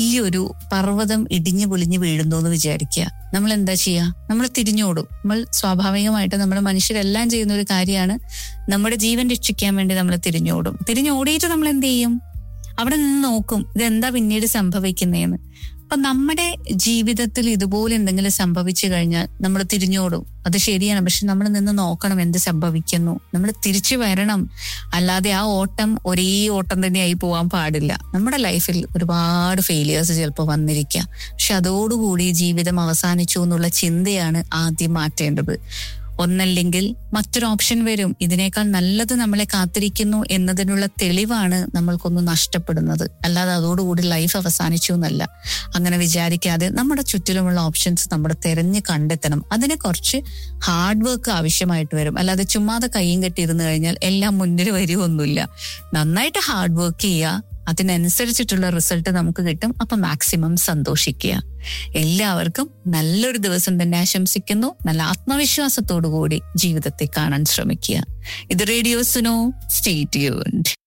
വലിയൊരു പർവ്വതം ഇടിഞ്ഞു പൊളിഞ്ഞു വീഴുന്നു എന്ന് വിചാരിക്കുക നമ്മൾ എന്താ ചെയ്യുക നമ്മൾ തിരിഞ്ഞോടും നമ്മൾ സ്വാഭാവികമായിട്ട് നമ്മൾ മനുഷ്യരെല്ലാം ചെയ്യുന്ന ഒരു കാര്യമാണ് നമ്മുടെ ജീവൻ രക്ഷിക്കാൻ വേണ്ടി നമ്മൾ തിരിഞ്ഞോടും തിരിഞ്ഞോടിയിട്ട് നമ്മൾ എന്ത് ചെയ്യും അവിടെ നിന്ന് നോക്കും ഇതെന്താ പിന്നീട് സംഭവിക്കുന്നതെന്ന് അപ്പൊ നമ്മുടെ ജീവിതത്തിൽ ഇതുപോലെ എന്തെങ്കിലും സംഭവിച്ചു കഴിഞ്ഞാൽ നമ്മൾ തിരിഞ്ഞോടും അത് ശരിയാണ് പക്ഷെ നമ്മൾ നിന്ന് നോക്കണം എന്ത് സംഭവിക്കുന്നു നമ്മൾ തിരിച്ചു വരണം അല്ലാതെ ആ ഓട്ടം ഒരേ ഓട്ടം തന്നെയായി പോകാൻ പാടില്ല നമ്മുടെ ലൈഫിൽ ഒരുപാട് ഫെയിലിയേഴ്സ് ചിലപ്പോൾ വന്നിരിക്കാം പക്ഷെ അതോടുകൂടി ജീവിതം അവസാനിച്ചു എന്നുള്ള ചിന്തയാണ് ആദ്യം മാറ്റേണ്ടത് ഒന്നല്ലെങ്കിൽ മറ്റൊരു ഓപ്ഷൻ വരും ഇതിനേക്കാൾ നല്ലത് നമ്മളെ കാത്തിരിക്കുന്നു എന്നതിനുള്ള തെളിവാണ് നമ്മൾക്കൊന്ന് നഷ്ടപ്പെടുന്നത് അല്ലാതെ അതോടുകൂടി ലൈഫ് അവസാനിച്ചു എന്നല്ല അങ്ങനെ വിചാരിക്കാതെ നമ്മുടെ ചുറ്റിലുമുള്ള ഓപ്ഷൻസ് നമ്മൾ തെരഞ്ഞ് കണ്ടെത്തണം അതിന് കുറച്ച് ഹാർഡ് വർക്ക് ആവശ്യമായിട്ട് വരും അല്ലാതെ ചുമ്മാതെ കൈയും കെട്ടിയിരുന്ന് കഴിഞ്ഞാൽ എല്ലാം മുന്നിൽ വരുമൊന്നുമില്ല നന്നായിട്ട് ഹാർഡ് വർക്ക് ചെയ്യുക അതിനനുസരിച്ചിട്ടുള്ള റിസൾട്ട് നമുക്ക് കിട്ടും അപ്പൊ മാക്സിമം സന്തോഷിക്കുക എല്ലാവർക്കും നല്ലൊരു ദിവസം തന്നെ ആശംസിക്കുന്നു നല്ല ആത്മവിശ്വാസത്തോടു കൂടി ജീവിതത്തെ കാണാൻ ശ്രമിക്കുക ഇത് റേഡിയോ സുനോ സ്റ്റേറ്റ് യൂൺഡ്